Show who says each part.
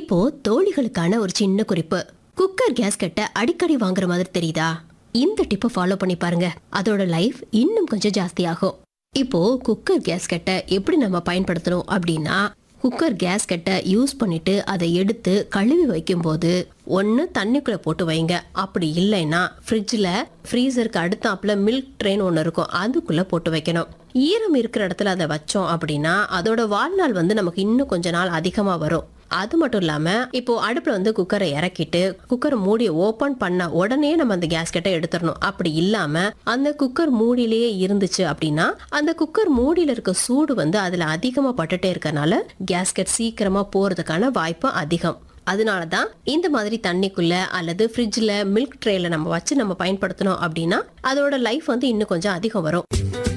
Speaker 1: இப்போ தோழிகளுக்கான ஒரு சின்ன குறிப்பு குக்கர் கேஸ்கெட்டை அடிக்கடி வாங்குற மாதிரி தெரியுதா இந்த டிப்பை ஃபாலோ பண்ணி பாருங்க அதோட லைஃப் இன்னும் கொஞ்சம் ஜாஸ்தி ஆகும் இப்போ குக்கர் கேஸ்கெட்டை எப்படி நம்ம பயன்படுத்தணும் அப்படின்னா குக்கர் கேஸ்கெட்டை யூஸ் பண்ணிட்டு அதை எடுத்து கழுவி வைக்கும்போது ஒன்று தண்ணிக்குள்ளே போட்டு வைங்க அப்படி இல்லைன்னா ஃப்ரிட்ஜில் ஃப்ரீசருக்கு அடுத்தாப்புல மில்க் ட்ரெயின் ஒன்று இருக்கும் அதுக்குள்ளே போட்டு வைக்கணும் ஈரம் இருக்கிற இடத்துல அதை வச்சோம் அப்படின்னா அதோட வாழ்நாள் வந்து நமக்கு இன்னும் கொஞ்ச நாள் அதிகமாக வரும் அது மட்டும் இல்லாம இப்போ அடுப்புல வந்து குக்கரை இறக்கிட்டு குக்கர் மூடியை ஓபன் பண்ண உடனே நம்ம அந்த கேஸ்கெட்டை எடுத்துடணும் அப்படி இல்லாம அந்த குக்கர் மூடியிலேயே இருந்துச்சு அப்படின்னா அந்த குக்கர் மூடியில இருக்க சூடு வந்து அதுல அதிகமா பட்டுட்டே இருக்கறனால கேஸ்கெட் சீக்கிரமா போறதுக்கான வாய்ப்பு அதிகம் அதனால தான் இந்த மாதிரி தண்ணிக்குள்ள அல்லது ஃப்ரிட்ஜில் மில்க் ட்ரேல நம்ம வச்சு நம்ம பயன்படுத்தணும் அப்படின்னா அதோட லைஃப் வந்து இன்னும் கொஞ்சம் அதிகம் வரும்